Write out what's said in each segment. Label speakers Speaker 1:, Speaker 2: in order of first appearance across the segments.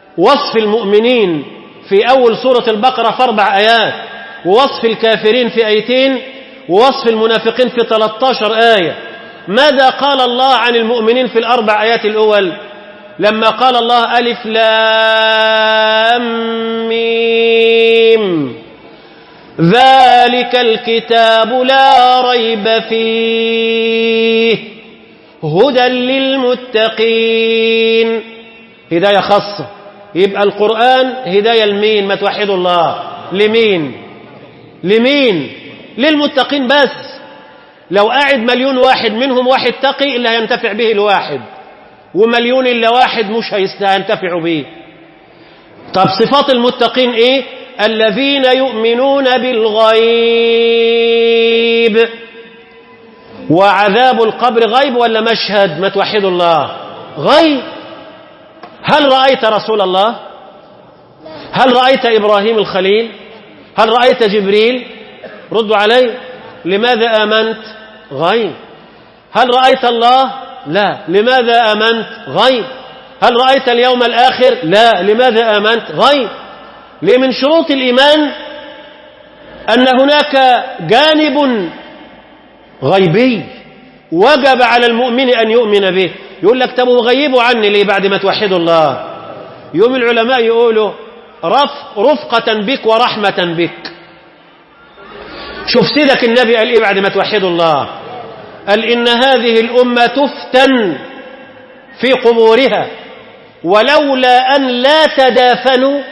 Speaker 1: وصف المؤمنين في أول سورة البقرة في أربع آيات ووصف الكافرين في آيتين ووصف المنافقين في 13 آية ماذا قال الله عن المؤمنين في الأربع آيات الأول لما قال الله ألف لام ميم ذلك الكتاب لا ريب فيه هدى للمتقين هداية خاصة يبقى القرآن هداية لمين ما توحدوا الله لمين لمين للمتقين بس لو قاعد مليون واحد منهم واحد تقي اللي هينتفع به الواحد ومليون إلا واحد مش هينتفع به طب صفات المتقين ايه الذين يؤمنون بالغيب وعذاب القبر غيب ولا مشهد ما توحدوا الله غيب هل رأيت رسول الله هل رأيت إبراهيم الخليل هل رأيت جبريل ردوا علي لماذا آمنت غيب هل رأيت الله لا لماذا آمنت غيب هل رأيت اليوم الآخر لا لماذا آمنت غيب ليه من شروط الإيمان أن هناك جانب غيبي وجب على المؤمن أن يؤمن به يقول لك طب غيبوا عني ليه بعد ما توحدوا الله يوم العلماء يقولوا رف رفقة بك ورحمة بك شوف سيدك النبي قال ايه بعد ما توحدوا الله قال إن هذه الأمة تفتن في قبورها ولولا أن لا تدافنوا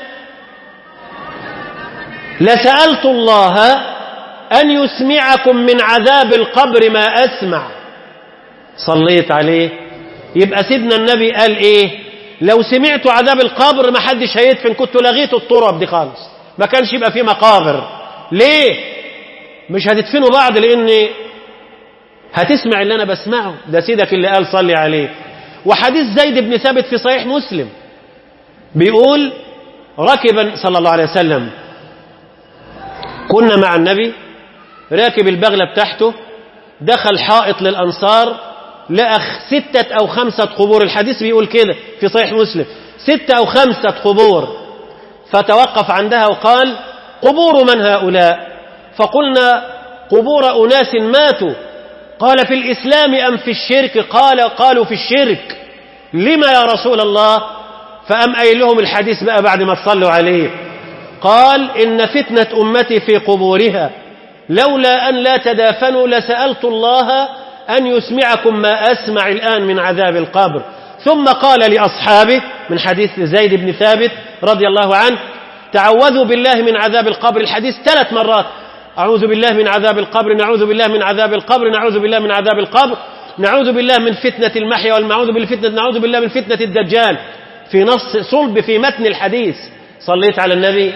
Speaker 1: لسألت الله أن يسمعكم من عذاب القبر ما أسمع صليت عليه يبقى سيدنا النبي قال إيه لو سمعت عذاب القبر ما حدش هيدفن كنت لغيت التراب دي خالص ما كانش يبقى فيه مقابر ليه مش هتدفنوا بعض لأن هتسمع اللي أنا بسمعه ده سيدك اللي قال صلي عليه وحديث زيد بن ثابت في صحيح مسلم بيقول ركبا صلى الله عليه وسلم كنا مع النبي راكب البغلة بتاعته دخل حائط للأنصار لقى ستة أو خمسة قبور الحديث بيقول كده في صحيح مسلم ستة أو خمسة قبور فتوقف عندها وقال قبور من هؤلاء فقلنا قبور أناس ماتوا قال في الإسلام أم في الشرك قال قالوا في الشرك لما يا رسول الله فأم قايل لهم الحديث بقى بعد ما تصلوا عليه قال إن فتنة أمتي في قبورها لولا أن لا تدافنوا لسألت الله أن يسمعكم ما أسمع الآن من عذاب القبر ثم قال لأصحابه من حديث زيد بن ثابت رضي الله عنه تعوذوا بالله من عذاب القبر الحديث ثلاث مرات أعوذ بالله من عذاب القبر نعوذ بالله من عذاب القبر نعوذ بالله من عذاب القبر نعوذ بالله من فتنة المحيا والمعوذ بالفتنة نعوذ بالله من فتنة الدجال في نص صلب في متن الحديث صليت على النبي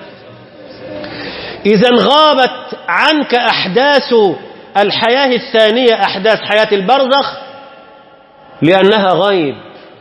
Speaker 1: إذا غابت عنك أحداث الحياة الثانية أحداث حياة البرزخ لأنها غيب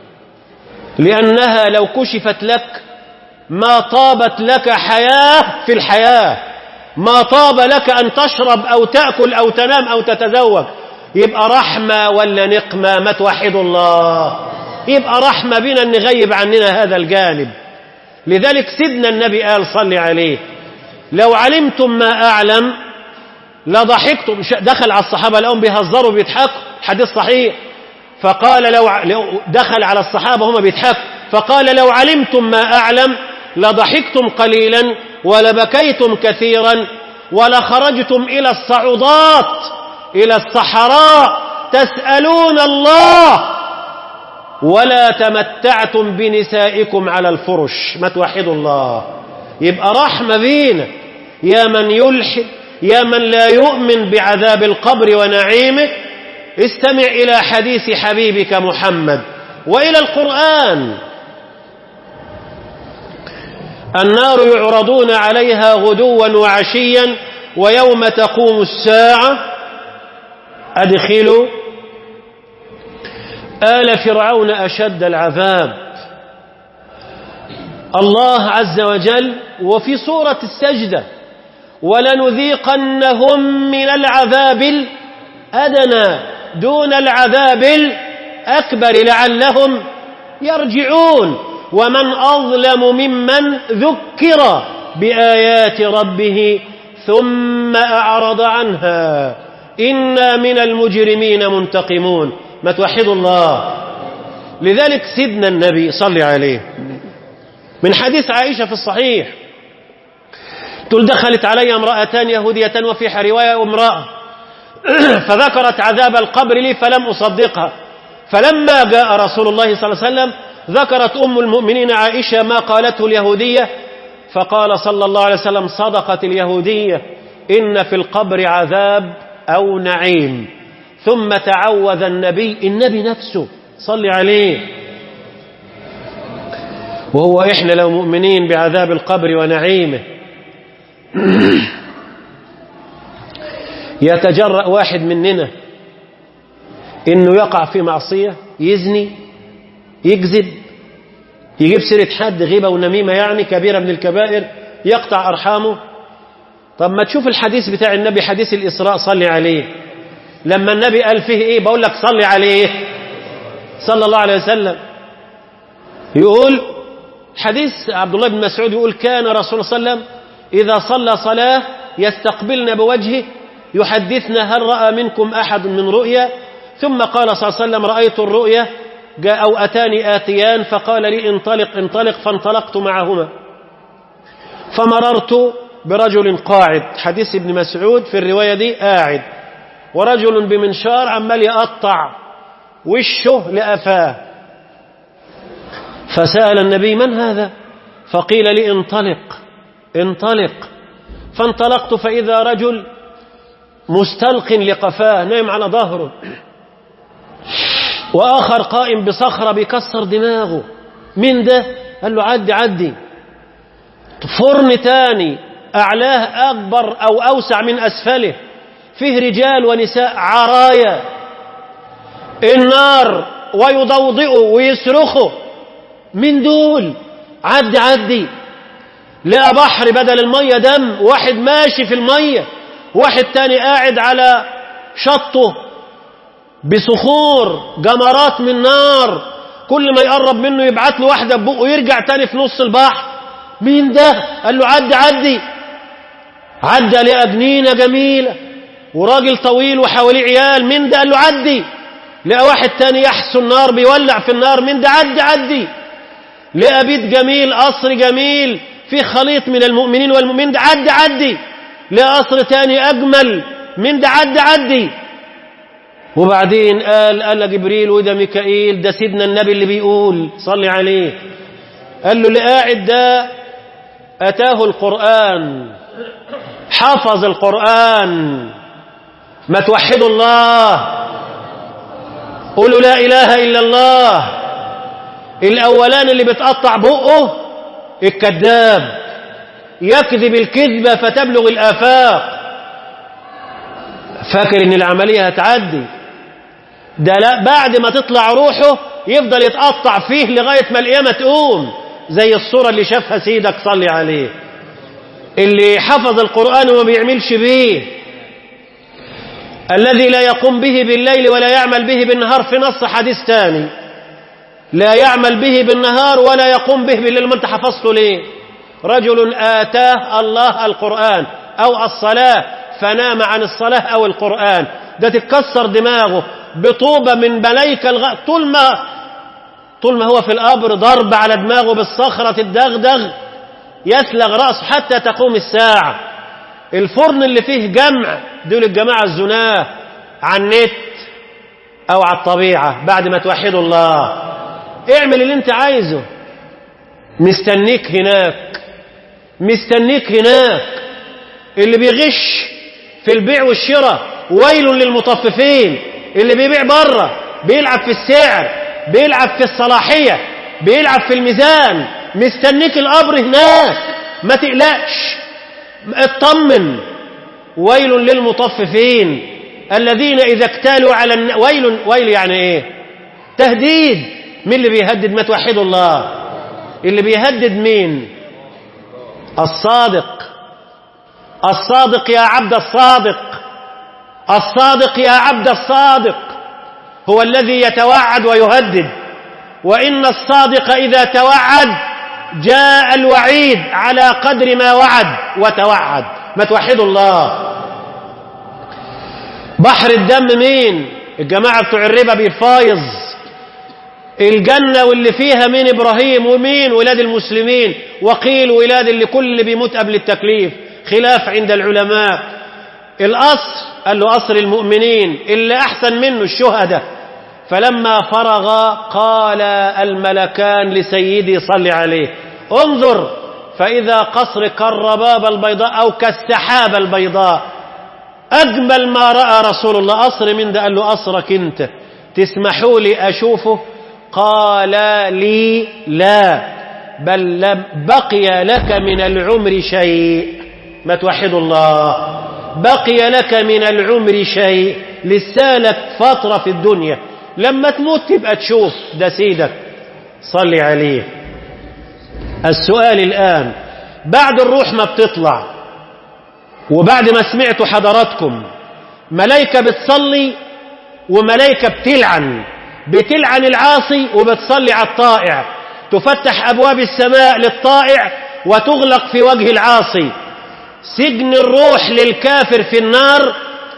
Speaker 1: لأنها لو كشفت لك ما طابت لك حياة في الحياة ما طاب لك أن تشرب أو تأكل أو تنام أو تتزوج يبقى رحمة ولا نقمة ما توحدوا الله يبقى رحمة بنا أن نغيب عننا هذا الجانب لذلك سيدنا النبي قال صلي عليه لو علمتم ما أعلم لضحكتم دخل على الصحابة لهم بيهزروا بيضحكوا حديث صحيح فقال لو دخل على الصحابة هم بيضحكوا فقال لو علمتم ما أعلم لضحكتم قليلا ولبكيتم كثيرا ولخرجتم إلى الصعودات إلى الصحراء تسألون الله ولا تمتعتم بنسائكم على الفرش ما توحدوا الله يبقى رحمة بينا يا من يلحد يا من لا يؤمن بعذاب القبر ونعيمه استمع إلى حديث حبيبك محمد وإلى القرآن النار يعرضون عليها غدوا وعشيا ويوم تقوم الساعة أدخلوا آل فرعون أشد العذاب الله عز وجل وفي سورة السجدة ولنذيقنهم من العذاب الأدنى دون العذاب الأكبر لعلهم يرجعون ومن أظلم ممن ذكر بآيات ربه ثم أعرض عنها إنا من المجرمين منتقمون ما توحدوا الله لذلك سيدنا النبي صلى عليه من حديث عائشة في الصحيح تقول دخلت علي امرأتان يهودية وفي رواية امرأة فذكرت عذاب القبر لي فلم أصدقها فلما جاء رسول الله صلى الله عليه وسلم ذكرت أم المؤمنين عائشة ما قالته اليهودية فقال صلى الله عليه وسلم صدقت اليهودية إن في القبر عذاب أو نعيم ثم تعوذ النبي النبي نفسه صلي عليه وهو إحنا لو مؤمنين بعذاب القبر ونعيمه يتجرأ واحد مننا إنه يقع في معصية يزني يكذب يجيب سيرة حد غيبة ونميمة يعني كبيرة من الكبائر يقطع أرحامه طب ما تشوف الحديث بتاع النبي حديث الإسراء صلي عليه لما النبي قال فيه إيه بقول لك صلي عليه صلى الله عليه وسلم يقول حديث عبد الله بن مسعود يقول كان رسول الله صلى الله عليه وسلم إذا صلى صلاة يستقبلنا بوجهه يحدثنا هل رأى منكم أحد من رؤيا ثم قال صلى الله عليه وسلم رأيت الرؤيا جاء أو أتاني آتيان فقال لي انطلق انطلق فانطلقت معهما فمررت برجل قاعد حديث ابن مسعود في الرواية دي قاعد ورجل بمنشار عمال يقطع وشه لأفاه فسأل النبي من هذا فقيل لي انطلق انطلق فانطلقت فإذا رجل مستلق لقفاه نايم على ظهره وآخر قائم بصخرة بيكسر دماغه من ده قال له عدي عدي فرن تاني أعلاه أكبر أو أوسع من أسفله فيه رجال ونساء عرايا النار ويضوضئوا ويصرخوا من دول عدي عدي لقى بحر بدل المية دم واحد ماشي في المية واحد تاني قاعد على شطه بصخور جمرات من نار كل ما يقرب منه يبعت له واحدة ببقه يرجع تاني في نص البحر مين ده قال له عدي عدي عدى لقى جنينة جميلة وراجل طويل وحواليه عيال مين ده قال له عدي لقى واحد تاني يحسو النار بيولع في النار مين ده عدي عدي لقى بيت جميل قصر جميل فيه خليط من المؤمنين والمؤمنين ده عدي عدي لقى قصر تاني أجمل من ده عدي عدي وبعدين قال قال جبريل وده ميكائيل ده سيدنا النبي اللي بيقول صلي عليه قال له اللي قاعد ده أتاه القرآن حفظ القرآن ما توحدوا الله قولوا لا إله إلا الله الأولان اللي بتقطع بقه الكذاب يكذب الكذبة فتبلغ الآفاق فاكر ان العملية هتعدي ده لا بعد ما تطلع روحه يفضل يتقطع فيه لغاية ما القيامة تقوم زي الصورة اللي شافها سيدك صلي عليه اللي حفظ القرآن وما بيعملش بيه الذي لا يقوم به بالليل ولا يعمل به بالنهار في نص حديث تاني لا يعمل به بالنهار ولا يقوم به بالليل ما انت حفظته ليه رجل آتاه الله القرآن أو الصلاة فنام عن الصلاة أو القرآن ده تتكسر دماغه بطوبة من ملايكة الغ... طول ما طول ما هو في القبر ضرب على دماغه بالصخرة الدغدغ يسلغ رأسه حتى تقوم الساعة الفرن اللي فيه جمع دول الجماعة الزناه على النت أو على الطبيعة بعد ما توحدوا الله اعمل اللي انت عايزه مستنيك هناك مستنيك هناك اللي بيغش في البيع والشراء ويل للمطففين اللي بيبيع بره بيلعب في السعر بيلعب في الصلاحية بيلعب في الميزان مستنيك القبر هناك ما تقلقش اطمن ويل للمطففين الذين إذا اكتالوا على الن... ويل ويل يعني ايه تهديد مين اللي بيهدد ما توحدوا الله اللي بيهدد مين الصادق الصادق يا عبد الصادق الصادق يا عبد الصادق هو الذي يتوعد ويهدد وإن الصادق إذا توعد جاء الوعيد على قدر ما وعد وتوعد ما توحدوا الله بحر الدم مين الجماعة بتوع الربا بيفايظ الجنة واللي فيها مين إبراهيم ومين ولاد المسلمين وقيل ولاد اللي كل اللي بيموت قبل التكليف خلاف عند العلماء الأصر قال له أصر المؤمنين اللي أحسن منه الشهداء فلما فرغ قال الملكان لسيدي صل عليه انظر فإذا قصر كالرباب البيضاء أو كالسحاب البيضاء أجمل ما رأى رسول الله أصر من ده قال له أصرك أنت تسمحوا لي أشوفه قال لي لا بل لم بقي لك من العمر شيء ما توحد الله بقي لك من العمر شيء لسالك فترة في الدنيا لما تموت تبقى تشوف ده سيدك صلي عليه السؤال الآن بعد الروح ما بتطلع وبعد ما سمعتوا حضراتكم ملايكة بتصلي وملايكة بتلعن بتلعن العاصي وبتصلي على الطائع تفتح أبواب السماء للطائع وتغلق في وجه العاصي سجن الروح للكافر في النار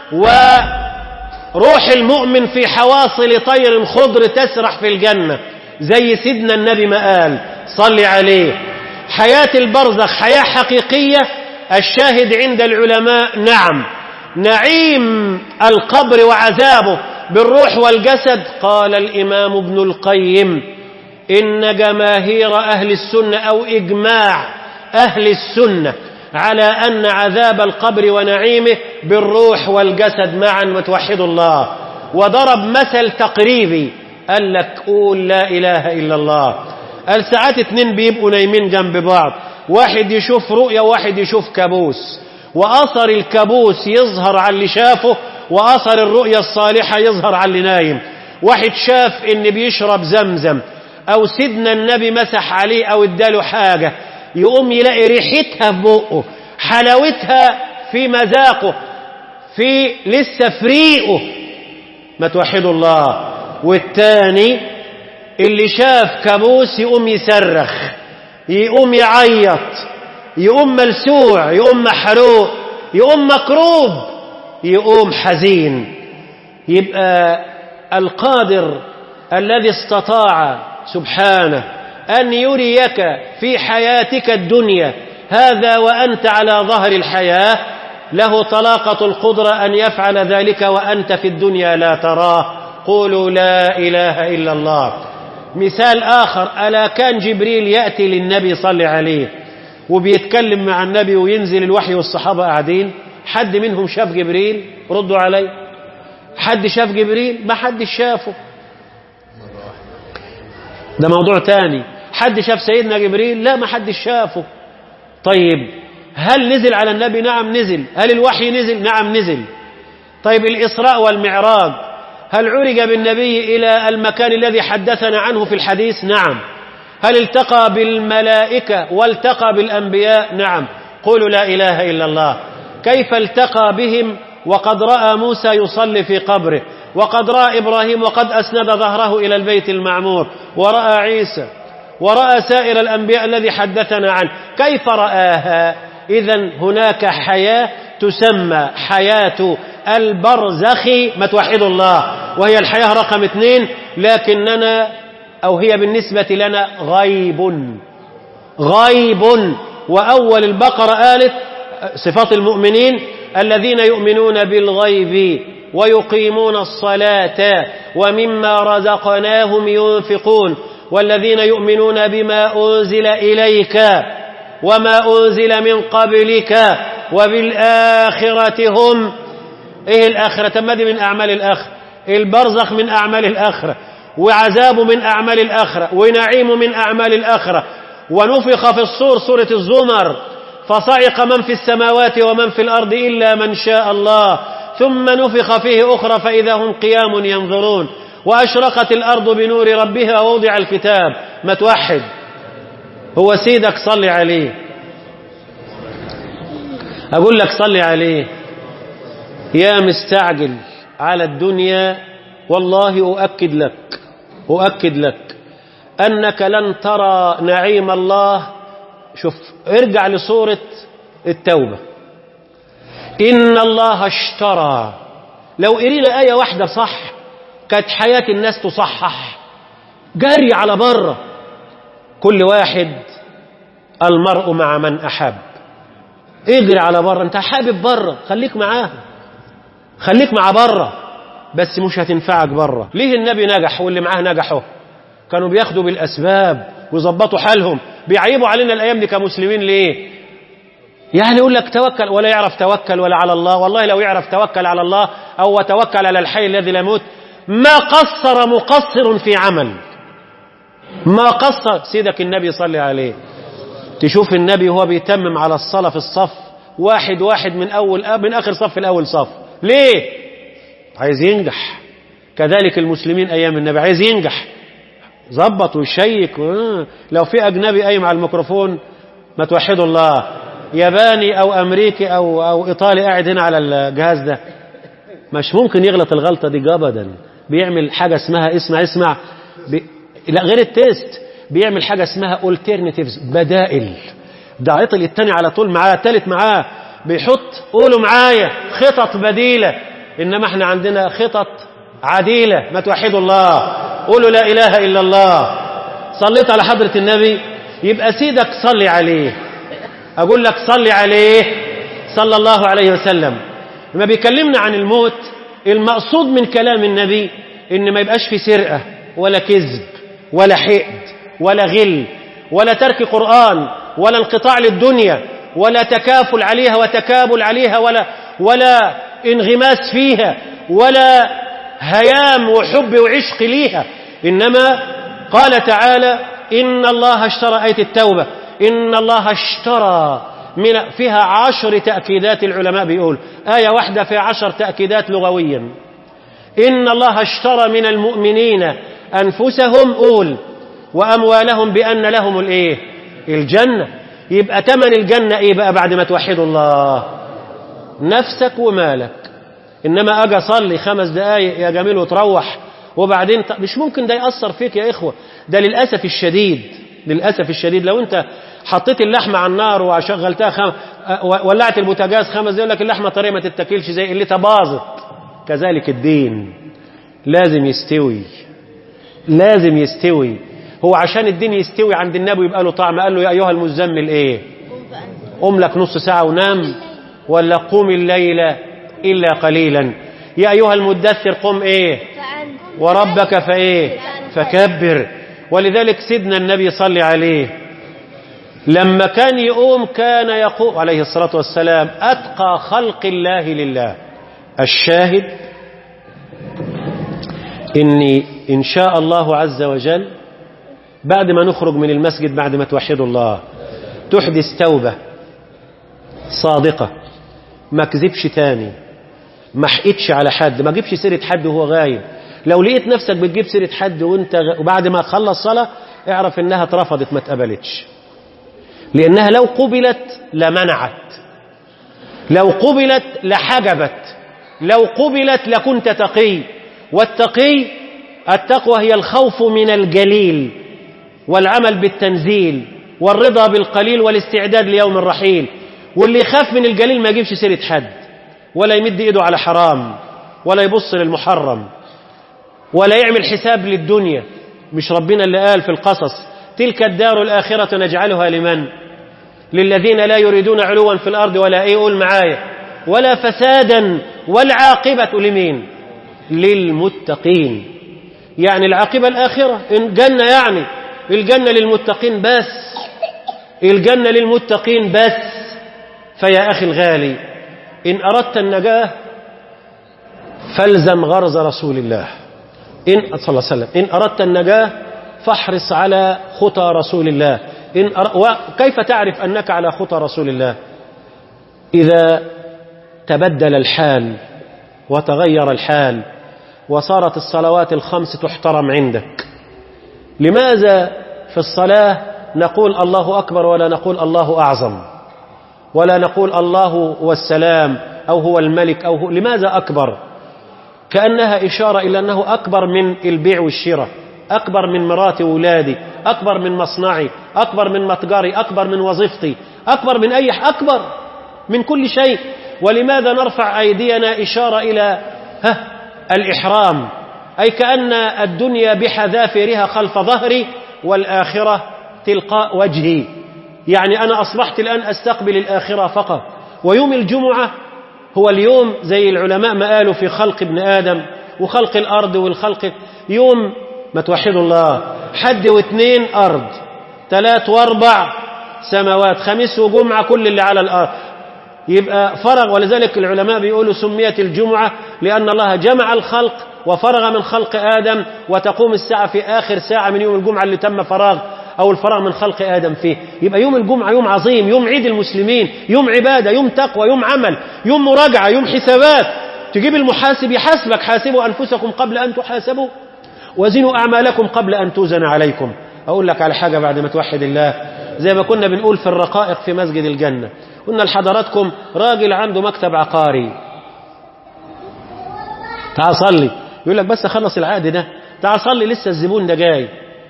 Speaker 1: وروح المؤمن في حواصل طير خضر تسرح في الجنة زي سيدنا النبي ما قال صلي عليه حياة البرزخ حياة حقيقية الشاهد عند العلماء نعم نعيم القبر وعذابه بالروح والجسد قال الإمام ابن القيم إن جماهير أهل السنة أو إجماع أهل السنة على أن عذاب القبر ونعيمه بالروح والجسد معا وتوحد الله وضرب مثل تقريبي قال لك قول لا إله إلا الله قال ساعات اتنين بيبقوا نايمين جنب بعض واحد يشوف رؤية وواحد يشوف كابوس وأثر الكابوس يظهر على اللي شافه وأثر الرؤية الصالحة يظهر على اللي نايم واحد شاف ان بيشرب زمزم او سيدنا النبي مسح عليه او اداله حاجة يقوم يلاقي ريحتها في بقه حلاوتها في مذاقه في لسه في ريقه ما توحدوا الله والتاني اللي شاف كابوس يقوم يصرخ يقوم يعيط يقوم ملسوع يقوم محروق يقوم مكروب يقوم حزين يبقى القادر الذي استطاع سبحانه أن يريك في حياتك الدنيا هذا وأنت على ظهر الحياة له طلاقة القدرة أن يفعل ذلك وأنت في الدنيا لا تراه قولوا لا إله إلا الله مثال آخر ألا كان جبريل يأتي للنبي صلى عليه وبيتكلم مع النبي وينزل الوحي والصحابة قاعدين حد منهم شاف جبريل ردوا علي حد شاف جبريل ما حد شافه ده موضوع تاني حد شاف سيدنا جبريل لا ما حد شافه طيب هل نزل على النبي نعم نزل هل الوحي نزل نعم نزل طيب الإسراء والمعراج هل عرج بالنبي إلى المكان الذي حدثنا عنه في الحديث نعم هل التقى بالملائكة والتقى بالأنبياء نعم قولوا لا إله إلا الله كيف التقى بهم وقد رأى موسى يصلي في قبره وقد رأى إبراهيم وقد أسند ظهره إلى البيت المعمور ورأى عيسى ورأى سائر الأنبياء الذي حدثنا عنه كيف رآها إذا هناك حياة تسمى حياة البرزخ ما توحد الله وهي الحياة رقم اثنين لكننا أو هي بالنسبة لنا غيب غيب وأول البقرة قالت صفات المؤمنين الذين يؤمنون بالغيب ويقيمون الصلاة ومما رزقناهم ينفقون والذين يؤمنون بما أنزل إليك وما أنزل من قبلك وبالآخرة هم إيه الآخرة ماذا من أعمال الآخرة البرزخ من أعمال الآخرة وعذاب من أعمال الآخرة ونعيم من أعمال الآخرة ونفخ في الصور سورة الزمر فصعق من في السماوات ومن في الأرض إلا من شاء الله ثم نفخ فيه أخرى فإذا هم قيام ينظرون وأشرقت الأرض بنور ربها ووضع الكتاب ما توحد هو سيدك صلي عليه أقول لك صلي عليه يا مستعجل على الدنيا والله أؤكد لك أؤكد لك أنك لن ترى نعيم الله شوف ارجع لصورة التوبة إن الله اشترى لو قرينا آية واحدة صح كانت حياة الناس تصحح جري على بره كل واحد المرء مع من أحب اجري على بره انت حابب بره خليك معاه خليك مع بره بس مش هتنفعك بره ليه النبي نجح واللي معاه نجحوا كانوا بياخدوا بالأسباب ويظبطوا حالهم بيعيبوا علينا الأيام دي كمسلمين ليه يعني يقول لك توكل ولا يعرف توكل ولا على الله والله لو يعرف توكل على الله أو توكل على الحي الذي لا يموت ما قصر مقصر في عمل ما قصر سيدك النبي صلى عليه تشوف النبي وهو بيتمم على الصلاة في الصف واحد واحد من أول من آخر صف الأول صف ليه عايز ينجح كذلك المسلمين أيام النبي عايز ينجح ظبط ويشيك لو في أجنبي قايم على الميكروفون ما توحدوا الله ياباني أو أمريكي أو, أو إيطالي قاعد هنا على الجهاز ده مش ممكن يغلط الغلطة دي أبدا بيعمل حاجة اسمها اسمع اسمع بي... لا غير التيست بيعمل حاجة اسمها alternatives بدائل ده عطل التاني على طول معاه التالت معاه بيحط قولوا معايا خطط بديلة إنما احنا عندنا خطط عديلة ما توحدوا الله قولوا لا إله إلا الله صليت على حضرة النبي يبقى سيدك صلي عليه أقول لك صلي عليه صلى الله عليه وسلم لما بيكلمنا عن الموت المقصود من كلام النبي إن ما يبقاش في سرقة ولا كذب ولا حقد ولا غل ولا ترك قرآن ولا انقطاع للدنيا ولا تكافل عليها وتكابل عليها ولا ولا انغماس فيها ولا هيام وحب وعشق ليها إنما قال تعالى إن الله اشترى آية التوبة إن الله اشترى من فيها عشر تأكيدات العلماء بيقول آية واحدة فيها عشر تأكيدات لغويا إن الله اشترى من المؤمنين أنفسهم قول وأموالهم بأن لهم الإيه الجنة يبقى تمن الجنة إيه بقى بعد ما توحدوا الله نفسك ومالك إنما أجي أصلي خمس دقايق يا جميل وتروح وبعدين ط... مش ممكن ده يأثر فيك يا إخوة ده للأسف الشديد للأسف الشديد لو أنت حطيت اللحمة على النار وشغلتها خم... ولعت البوتاجاز خمس دقايق يقول لك اللحمة طرية ما تتاكلش زي اللي تباظت كذلك الدين لازم يستوي لازم يستوي هو عشان الدين يستوي عند النبي يبقى له طعم قال له يا أيها المزمل إيه قم لك نص ساعة ونام ولا قوم الليل إلا قليلا يا أيها المدثر قم إيه وربك فإيه فكبر ولذلك سيدنا النبي صلى عليه لما كان يقوم كان يقوم عليه الصلاة والسلام أتقى خلق الله لله الشاهد إني إن شاء الله عز وجل بعد ما نخرج من المسجد بعد ما توحدوا الله تحدث توبة صادقة ما كذبش تاني ما حقتش على حد ما جيبش سيرة حد وهو غايب لو لقيت نفسك بتجيب سيرة حد وانت غ... وبعد ما تخلص صلاة اعرف انها اترفضت ما اتقبلتش لانها لو قبلت لمنعت لو قبلت لحجبت لو قبلت لكنت تقي والتقي التقوى هي الخوف من الجليل والعمل بالتنزيل والرضا بالقليل والاستعداد ليوم الرحيل واللي يخاف من الجليل ما يجيبش سيرة حد ولا يمد ايده على حرام ولا يبص للمحرم ولا يعمل حساب للدنيا مش ربنا اللي قال في القصص تلك الدار الآخرة نجعلها لمن للذين لا يريدون علوا في الأرض ولا ايه قول معايا ولا فسادا والعاقبة لمين للمتقين يعني العاقبة الآخرة الجنة يعني الجنة للمتقين بس الجنة للمتقين بس فيا أخي الغالي إن أردت النجاة فالزم غرز رسول الله إن صلى الله عليه وسلم إن أردت النجاة فاحرص على خطى رسول الله إن أر... وكيف تعرف أنك على خطى رسول الله إذا تبدل الحال وتغير الحال وصارت الصلوات الخمس تحترم عندك لماذا في الصلاة نقول الله أكبر ولا نقول الله أعظم ولا نقول الله هو السلام أو هو الملك أو هو لماذا أكبر كأنها إشارة إلى أنه أكبر من البيع والشراء أكبر من مراتي وولادي أكبر من مصنعي أكبر من متجري أكبر من وظيفتي أكبر من أي أكبر من كل شيء ولماذا نرفع أيدينا إشارة إلى ها الإحرام أي كأن الدنيا بحذافيرها خلف ظهري والآخرة تلقاء وجهي يعني أنا أصبحت الآن أستقبل الآخرة فقط ويوم الجمعة هو اليوم زي العلماء ما قالوا في خلق ابن آدم وخلق الأرض والخلق يوم ما توحدوا الله حد واثنين أرض ثلاث واربع سماوات خميس وجمعة كل اللي على الأرض يبقى فرغ ولذلك العلماء بيقولوا سميت الجمعة لأن الله جمع الخلق وفرغ من خلق آدم وتقوم الساعة في آخر ساعة من يوم الجمعة اللي تم فراغ أو الفراغ من خلق آدم فيه يبقى يوم الجمعة يوم عظيم يوم عيد المسلمين يوم عبادة يوم تقوى يوم عمل يوم مراجعة يوم حسابات تجيب المحاسب يحاسبك حاسبوا أنفسكم قبل أن تحاسبوا وزنوا أعمالكم قبل أن توزن عليكم أقول لك على حاجة بعد ما توحد الله زي ما كنا بنقول في الرقائق في مسجد الجنة قلنا لحضراتكم راجل عنده مكتب عقاري تعال صلي يقول لك بس خلص العقد ده تعال صلي لسه الزبون ده جاي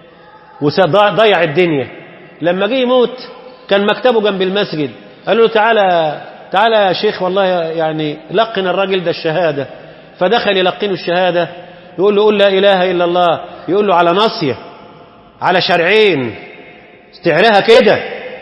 Speaker 1: وضيع الدنيا لما جه يموت كان مكتبه جنب المسجد قال له تعالى تعالى يا شيخ والله يعني لقن الراجل ده الشهادة فدخل يلقنه الشهادة يقول له قل لا إله إلا الله يقول له على ناصية على شرعين استعلاها كده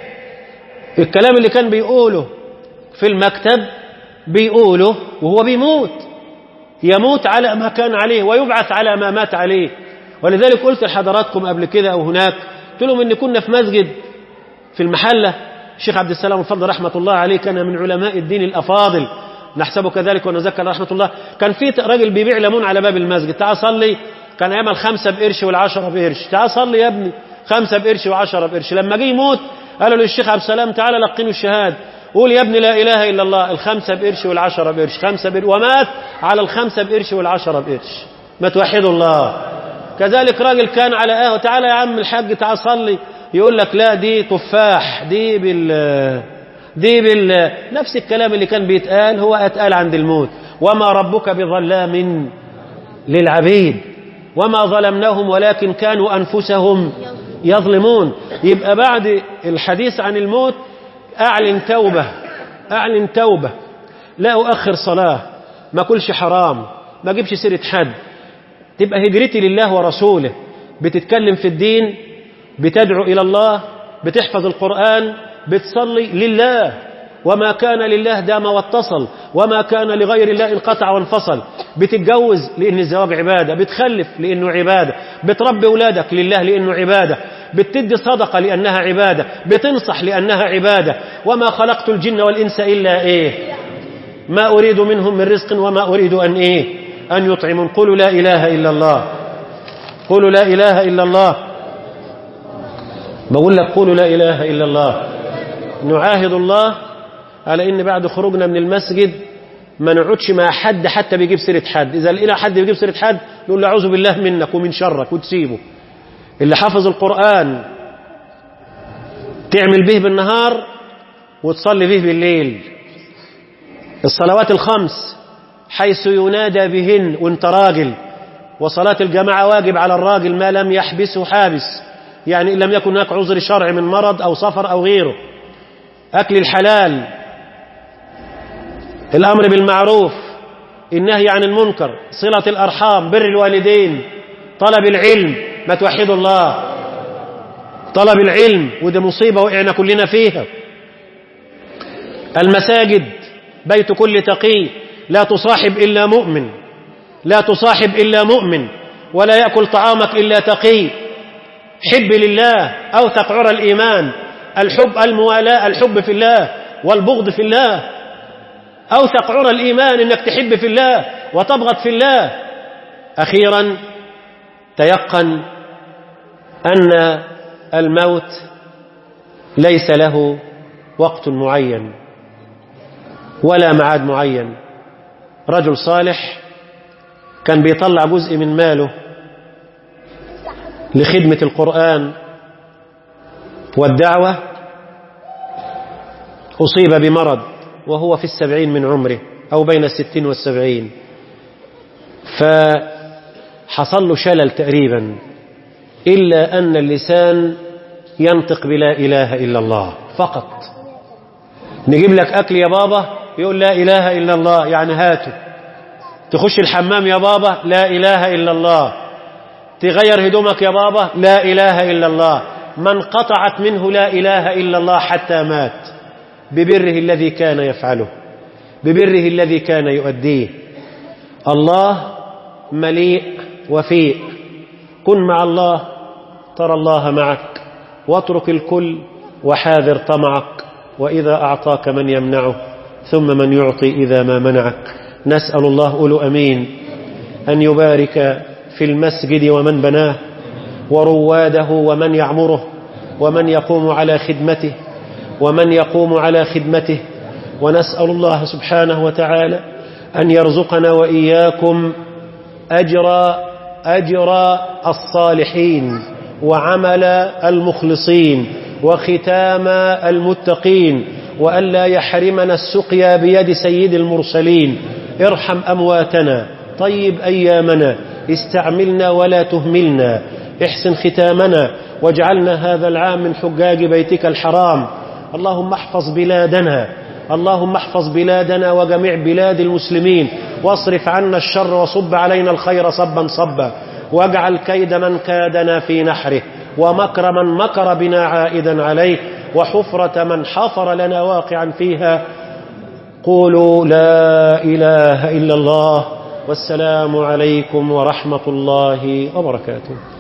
Speaker 1: الكلام اللي كان بيقوله في المكتب بيقوله وهو بيموت يموت على ما كان عليه ويبعث على ما مات عليه ولذلك قلت لحضراتكم قبل كده أو هناك قلت لهم إن كنا في مسجد في المحلة الشيخ عبد السلام الفضل رحمة الله عليه كان من علماء الدين الأفاضل نحسبه كذلك ونذكر رحمة الله كان في راجل بيبيع ليمون على باب المسجد تعال صلي كان يعمل خمسة بقرش والعشرة بقرش تعال صلي يا ابني خمسة بقرش وعشرة بقرش لما جه يموت قالوا للشيخ عبد السلام تعالى لقنوا الشهادة قول يا ابني لا إله إلا الله الخمسة بقرش والعشرة بقرش خمسة بقرش ومات على الخمسة بقرش والعشرة بقرش ما توحدوا الله كذلك راجل كان على اه تعالى يا عم الحاج تعال صلي يقول لك لا دي تفاح دي بال دي بال نفس الكلام اللي كان بيتقال هو اتقال عند الموت وما ربك بظلام للعبيد وما ظلمناهم ولكن كانوا أنفسهم يظلمون يبقى بعد الحديث عن الموت أعلن توبة أعلن توبة لا أؤخر صلاة ما كلش حرام ما أجيبش سيرة حد تبقى هجرتي لله ورسوله بتتكلم في الدين بتدعو إلى الله بتحفظ القرآن بتصلي لله وما كان لله دام واتصل وما كان لغير الله انقطع وانفصل بتتجوز لأن الزواج عبادة بتخلف لأنه عبادة بتربي أولادك لله لأنه عبادة بتدي صدقة لأنها عبادة بتنصح لأنها عبادة وما خلقت الجن والإنس إلا إيه ما أريد منهم من رزق وما أريد أن إيه أن يطعمون قولوا لا إله إلا الله قولوا لا إله إلا الله بقول لك قولوا لا إله إلا الله نعاهد الله على ان بعد خروجنا من المسجد ما نقعدش مع حد حتى بيجيب سيره حد اذا لقينا حد بيجيب سيره حد نقول له اعوذ بالله منك ومن شرك وتسيبه اللي حافظ القران تعمل به بالنهار وتصلي به بالليل الصلوات الخمس حيث ينادى بهن وانت راجل وصلاة الجماعة واجب على الراجل ما لم يحبسه حابس يعني إن لم يكن هناك عذر شرعي من مرض أو سفر أو غيره أكل الحلال الأمر بالمعروف النهي عن المنكر صلة الأرحام بر الوالدين طلب العلم ما توحدوا الله طلب العلم وده مصيبة وقعنا كلنا فيها المساجد بيت كل تقي لا تصاحب إلا مؤمن لا تصاحب إلا مؤمن ولا يأكل طعامك إلا تقي حب لله أوثق عرى الإيمان الحب الموالاة الحب في الله والبغض في الله أوثق عرى الإيمان إنك تحب في الله وتبغض في الله أخيرا تيقن أن الموت ليس له وقت معين ولا معاد معين رجل صالح كان بيطلع جزء من ماله لخدمة القرآن والدعوة أصيب بمرض وهو في السبعين من عمره أو بين الستين والسبعين فحصل له شلل تقريبا إلا أن اللسان ينطق بلا إله إلا الله فقط نجيب لك أكل يا بابا يقول لا إله إلا الله يعني هاته تخش الحمام يا بابا لا إله إلا الله تغير هدومك يا بابا لا إله إلا الله من قطعت منه لا إله إلا الله حتى مات ببره الذي كان يفعله ببره الذي كان يؤديه الله مليء وفيء كن مع الله ترى الله معك واترك الكل وحاذر طمعك وإذا أعطاك من يمنعه ثم من يعطي إذا ما منعك نسأل الله أولو أمين أن يبارك في المسجد ومن بناه ورواده ومن يعمره ومن يقوم على خدمته ومن يقوم على خدمته ونسأل الله سبحانه وتعالى أن يرزقنا وإياكم أجر أجر الصالحين وعمل المخلصين وختام المتقين وأن لا يحرمنا السقيا بيد سيد المرسلين ارحم أمواتنا طيب أيامنا استعملنا ولا تهملنا احسن ختامنا واجعلنا هذا العام من حجاج بيتك الحرام اللهم احفظ بلادنا اللهم احفظ بلادنا وجميع بلاد المسلمين واصرف عنا الشر وصب علينا الخير صبا صبا واجعل كيد من كادنا في نحره ومكر من مكر بنا عائدا عليه وحفرة من حفر لنا واقعا فيها قولوا لا إله إلا الله والسلام عليكم ورحمة الله وبركاته